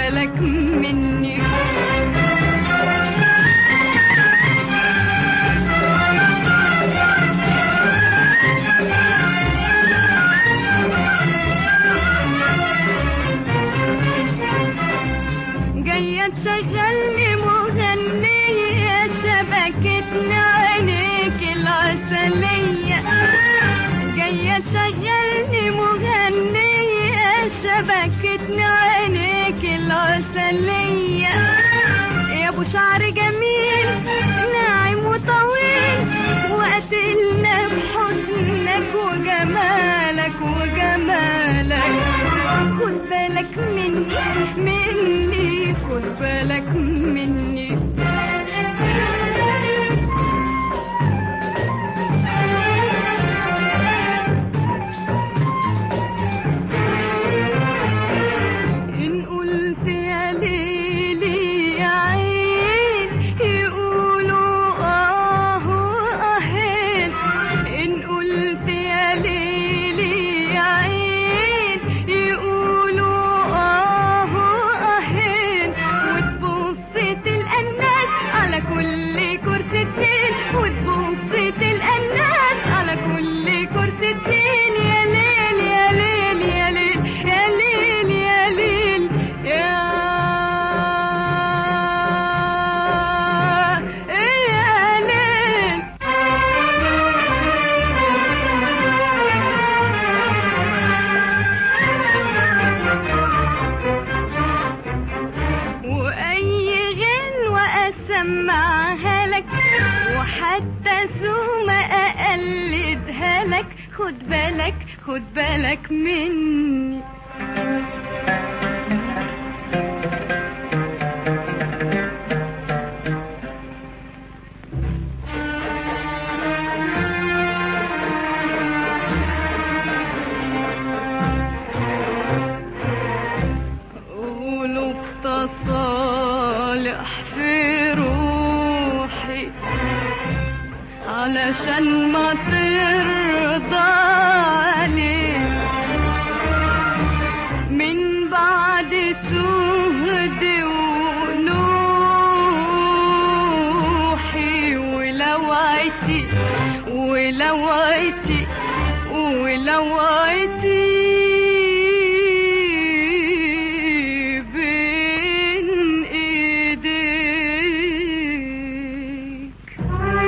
بالك مني جاية تشغلني مغنية شبكتنا عينيك العسلية جاية تشغلني مغنية شبكتنا عينيك العسلية يا ابو شعر جميل ناعم وطويل وقتلنا بحسنك وجمالك وجمالك خد بالك مني مني خد بالك مني إن قلت يا ليلي يا عين يقولوا آه وآهين إن قلت يا ليلي يا عين يقولوا آه وآهين وتبص تلقى الناس على كل كرسي اتنين وتبص تلقى الناس على كل كرسي اتنين يا ليل يا ليل يا ليل يا ليل يا ليل يا يا ليل واي غنوة اسمعها لك وحتى ثم اقلدها لك خد بالك خد بالك مني قولوا بتصالح في روحي علشان ما ترضى عليك من بعد سهد ونوحي ولوعتي ولوعتي ولوعتي بين ايديك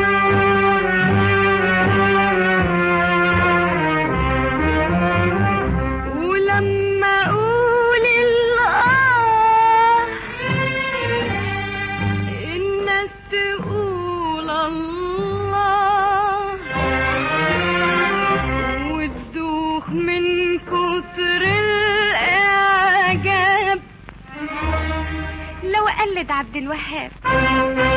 ولما اقول الله الناس تقول الله وتدوخ من كتر الاعجاب لو قلد عبد الوهاب